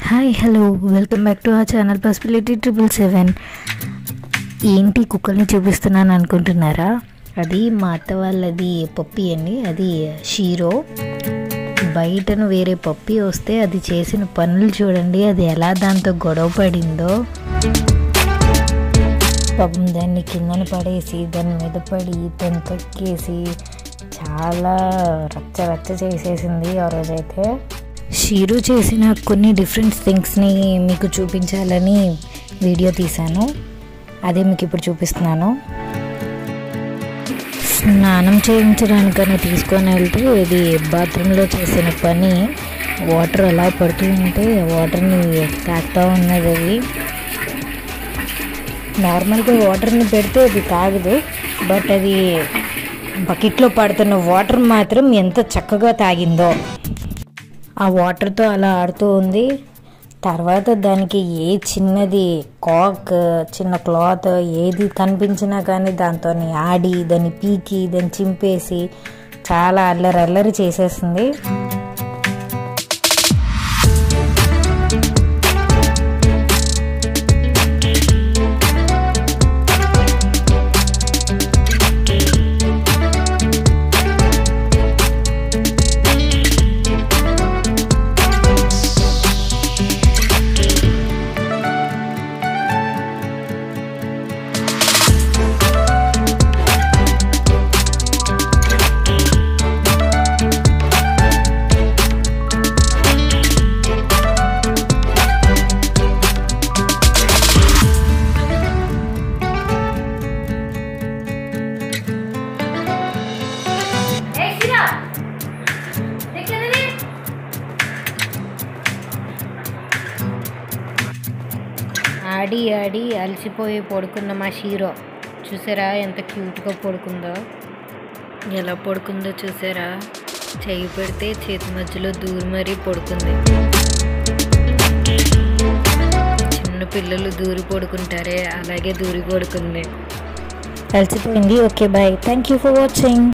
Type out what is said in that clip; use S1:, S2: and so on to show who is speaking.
S1: Hi hello welcome back to ఆ channel possibility triple seven ఏంటి కుక్కల్ని చూపిస్తున్నాను అనుకుంటున్నారా అది మా అత్త వాళ్ళది పప్పి అండి అది షీరో బయటను వేరే పప్పి వస్తే అది చేసిన పనులు చూడండి అది ఎలా దాంతో గొడవ పడిందో పాపం దాన్ని కిందన పడేసి దాని మీద పడి దాన్ని తొక్కేసి చాలా రచ్చ రచ్చ చేసేసింది ఆ రోజైతే షీరు చేసిన కొన్ని డిఫరెంట్ థింగ్స్ని మీకు చూపించాలని వీడియో తీశాను అదే మీకు ఇప్పుడు చూపిస్తున్నాను స్నానం చేయించడానికని తీసుకొని వెళ్తే ఇది బాత్రూంలో చేసిన పని వాటర్ అలా పడుతూ ఉంటే వాటర్ని తాగుతూ ఉన్నది అది నార్మల్గా వాటర్ని పెడితే అది తాగదు బట్ అది బకెట్లో పడుతున్న వాటర్ మాత్రం ఎంత చక్కగా తాగిందో ఆ వాటర్తో అలా ఆడుతూ ఉంది తర్వాత దానికి ఏ చిన్నది కాక్ చిన్న క్లాత్ ఏది కనిపించినా కానీ దాంతో ఆడి దాన్ని పీకి దాన్ని చింపేసి చాలా అల్లరి అల్లరి చేసేసింది
S2: Hey, Sina! Hey, Kennedy!
S1: ఆడి ఆడి అలసిపోయి పడుకున్న మా షీరో చూసారా ఎంత క్యూట్గా పడుకుందో ఎలా పడుకుందో చూసారా చెయ్యి పెడితే చేతి మధ్యలో దూరి మరీ పడుకుంది చిన్న పిల్లలు దూరి పడుకుంటారే అలాగే దూరి పడుకుంది అలసిపోయింది okay bye thank you for watching